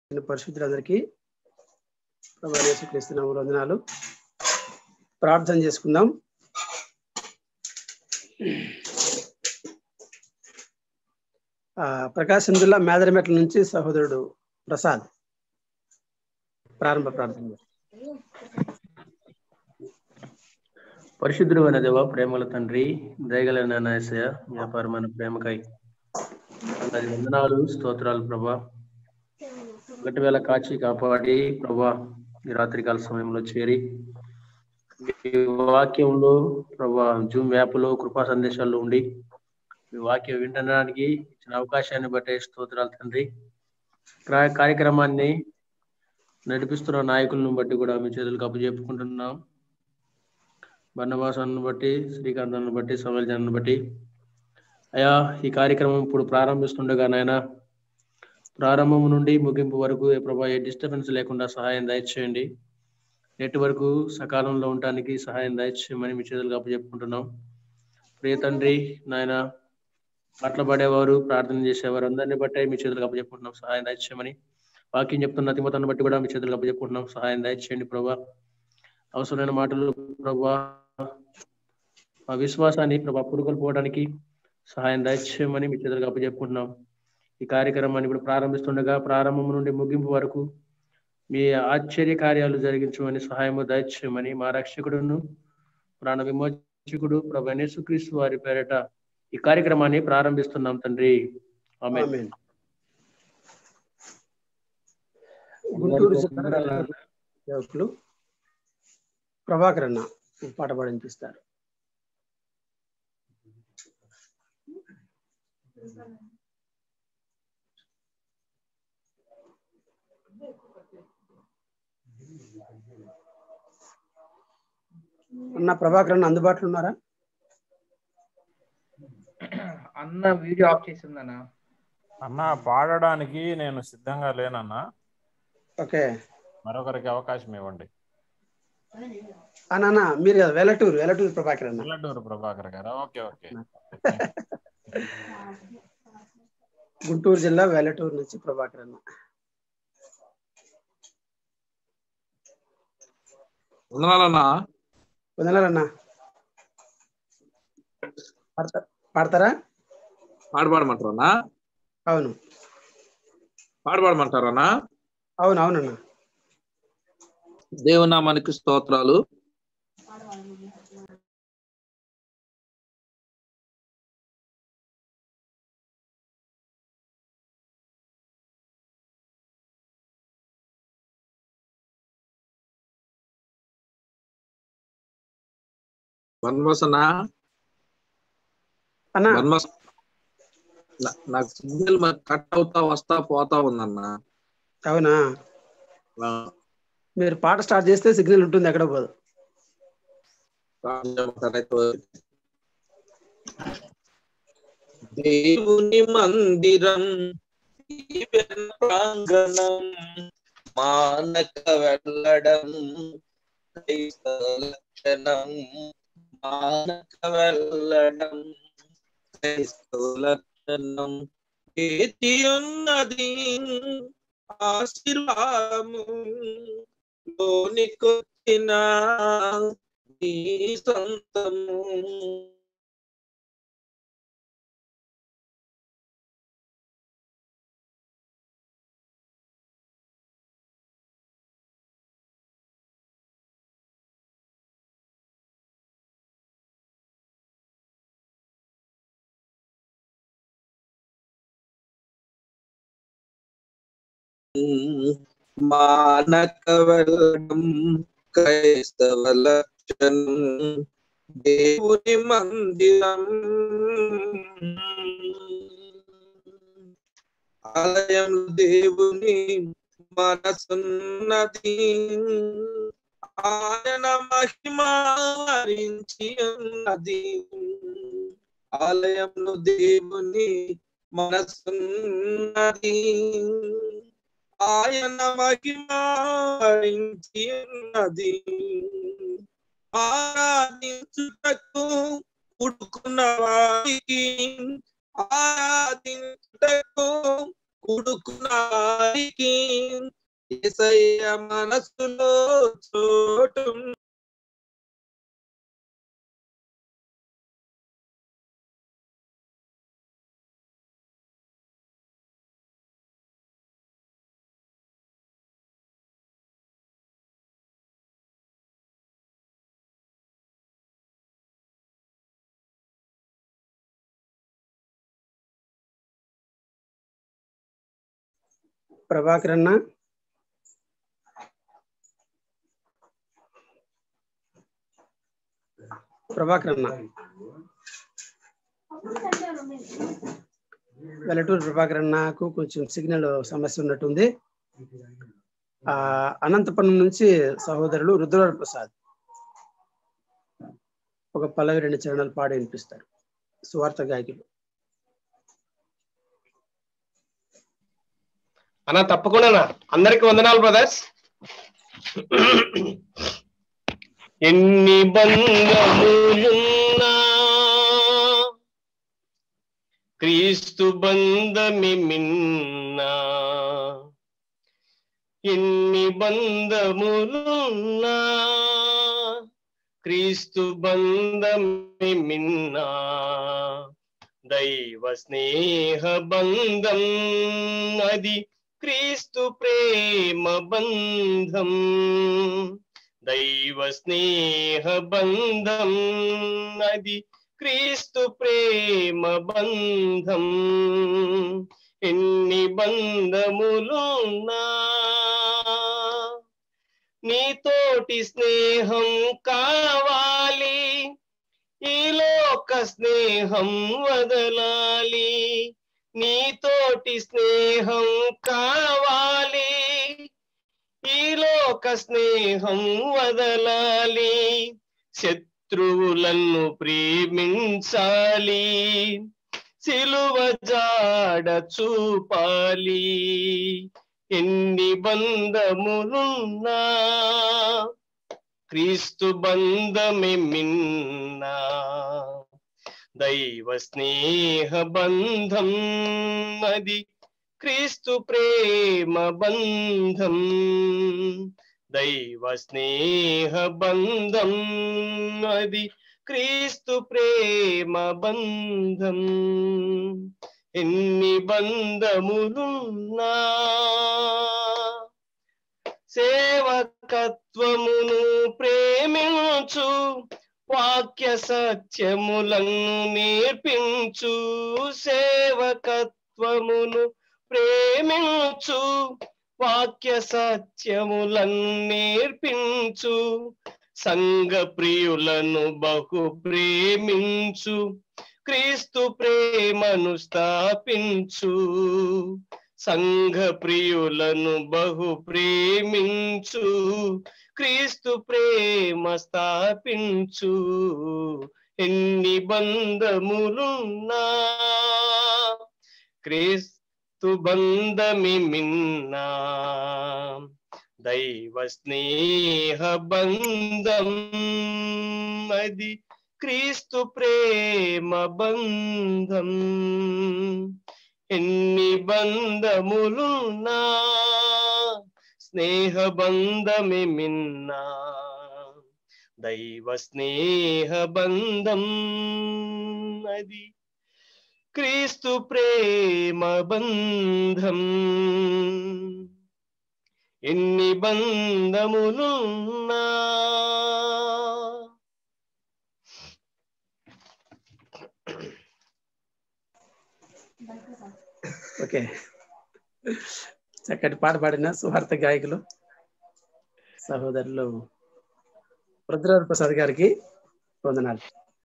పరిశుద్ధులందరికీ ప్రభు యేసుక్రీస్తు వందనాలు ప్రార్థన చేసుకుందాం ఆ, ప్రకాశం జిల్లా మేదరమెట్ల నుంచి సహోదరుడు ప్రసాద్ ప్రారంభ ప్రార్థన పరిశుద్ధుడు అయిన దేవ ప్రేమల తండ్రి దయగల నాయసయ వ్యాపారమైన ప్రేమకై అది వందనాలు స్తోత్రాలు ప్రభా ఒకటి వేల కాచి కాపాడి ప్రభా ఈ రాత్రికాల సమయంలో చేరి మీ వాక్యంలో ప్రభా జూమ్ యాప్లో కృపా సందేశాల్లో ఉండి మీ వాక్యం వినడానికి ఇచ్చిన అవకాశాన్ని బట్టే స్తోత్రాలు తండ్రి క్రా- కార్యక్రమాన్ని నడిపిస్తున్న నాయకులను బట్టి కూడా మీ చేతులకు అప్పచెప్పుకుంటున్నాం బన్నవాసాన్ని బట్టి శ్రీకాంతాన్ని బట్టి సమల్జాన్ని బట్టి అయా ఈ కార్యక్రమం ఇప్పుడు ప్రారంభిస్తుండగా నాయన ప్రారంభం నుండి ముగింపు వరకు ఏ ప్రభా ఏ డిస్టర్బెన్స్ లేకుండా సహాయం దయచేయండి నెట్ వరకు సకాలంలో ఉండటానికి సహాయం దయచేయమని మీ చేతులకు అప్పచెప్పుకుంటున్నాం ప్రియ తండ్రి నాయన మాట్లాడేవారు ప్రార్థన చేసేవారు అందరినీ బట్టి మీ చేతులకు అప్పచెప్పుకుంటున్నాం సహాయం దయచేయమని వాక్యం చెప్తున్న అతిమతాన్ని బట్టి కూడా మీ చేతులకు అప్పచెప్పుకుంటున్నాం సహాయం దయచేయండి ప్రభా అవసరమైన మాటలు ప్రభా మా విశ్వాసాన్ని ప్రభా పురుగొలు పోవడానికి సహాయం దయచేయమని మీ చేతులకు అప్పచెప్పుకుంటున్నాం ఈ కార్యక్రమాన్ని ఇప్పుడు ప్రారంభిస్తుండగా ప్రారంభం నుండి ముగింపు వరకు మీ ఆశ్చర్య కార్యాలు జరిగించమని సహాయము దయచేయమని మా రక్షకుడును ప్రాణ విమోచకుడు ప్రభు యేసుక్రీస్తు వారి పేరట ఈ కార్యక్రమాన్ని ప్రారంభిస్తున్నాం తండ్రి ఆమె ఆమేన్. గుంటూరు జిల్లా సేవకులు ప్రభాకర్ అన్న పాట పాడించిస్తారు అన్న ప్రభాకర్ అన్న అందుబాటులో ఉన్నారా అన్న వీడియో ఆఫ్ చేసి ఉందన్నా అన్న పాడడానికి నేను సిద్ధంగా లేనన్నా ఓకే మరొకరికి అవకాశం ఇవ్వండి అన్న అన్న మీరు కదా వెలటూరు వెలటూరు ప్రభాకర్ అన్న పల్లెటూరు ప్రభాకర్ గారు ఓకే ఓకే గుంటూరు జిల్లా వెలటూరు నుంచి ప్రభాకర్ అన్న వందనాలన్నా వదనాలన్న పాడతా పాడతారా పాట పాడమంటారన్నా అవును పాట పాడమంటారన్నా అవును అవునన్న దేవునామానికి స్తోత్రాలు బన్మసనా అన్న బన్మస్ నా- నాకు సిగ్నల్ మరి కట్ అవుతా వస్తా పోతా ఉందన్నా అవునా ఆ, మీరు పాట స్టార్ట్ చేస్తే సిగ్నల్ ఉంటుంది ఎక్కడ పోదు దేవుని మందిరం దీవెన ప్రాంగణం మానక వెళ్ళడం క్రైస్తవ లక్షణం మానక వెళ్ళడం క్రైస్తవ లక్షణం ఏతి ఉన్నది ఆశీర్వాదము లోనికొచ్చిన నీ సొంతము మానక వెళ్ళడం క్రైస్తవ లక్షణం దేవుని మందిరం ఆలయం దేవుని మనసున్నది ఆయన మహిమ వరించి ఉన్నది ఆలయంలో దేవుని మనసున్నది ఆయన మహిమ వరించి ఉన్నది ఆరాధించుటకు పుడుకున్న వారికి ఆరాధించుటకు కుడుకునారికి ఏసయ్య మనసులో చోటు ప్రభాకర్ అన్న ప్రభాకర్ అన్న వెల్లటూరు ప్రభాకర్ అన్నకు కొంచెం సిగ్నల్ సమస్య ఉన్నట్టుంది ఆ అనంతపురం నుంచి సహోదరులు రుద్రవర ప్రసాద్ ఒక పల్లవి రెండు చరణాలు పాడి వినిపిస్తారు సువార్త గాయకులు అన్న తప్పకుండా అందరికి వందనాలు బ్రదర్స్ ఎన్ని బంధములున్నా క్రీస్తు బంధమి మిన్నా ఎన్ని బంధములున్నా క్రీస్తు బంధమి మిన్నా దైవ స్నేహ బంధం అది క్రీస్తు ప్రేమ బంధం దైవ స్నేహ బంధం అది క్రీస్తు ప్రేమ బంధం ఎన్ని బంధములున్నా నీతోటి స్నేహం కావాలి ఈ లోక స్నేహం వదలాలి నీతోటి స్నేహం కావాలి ఈ లోక స్నేహం వదలాలి శత్రువులను ప్రేమించాలి సిలువ జాడ చూపాలి ఎన్ని బంధములున్నా క్రీస్తు బంధమే మిన్నా దైవ స్నేహ బంధం అది క్రీస్తు ప్రేమ బంధం దైవ స్నేహ బంధం అది క్రీస్తు ప్రేమ బంధం ఎన్ని బంధములున్నా సేవకత్వమును ప్రేమించు వాక్య సత్యములను నేర్పించు సేవకత్వమును ప్రేమించు వాక్య సత్యములను నేర్పించు సంఘ ప్రియులను బహు ప్రేమించు క్రీస్తు ప్రేమను స్థాపించు సంఘ ప్రియులను బహు ప్రేమించు క్రీస్తు ప్రేమ స్థాపించు ఎన్ని బంధములున్నా క్రీస్తు బంధమి మిన్నా దైవ స్నేహ బంధం అది క్రీస్తు ప్రేమ బంధం ఎన్ని బంధములున్నా స్నేహ బంధమే మిన్నా దైవ స్నేహ బంధం అది క్రీస్తు ప్రేమ బంధం ఎన్ని బంధములున్నా ఓకే చక్కటి పాట పాడిన సువార్త గాయకులు సహోదరులు రుద్రవర ప్రసాద్ గారికి వందనాలు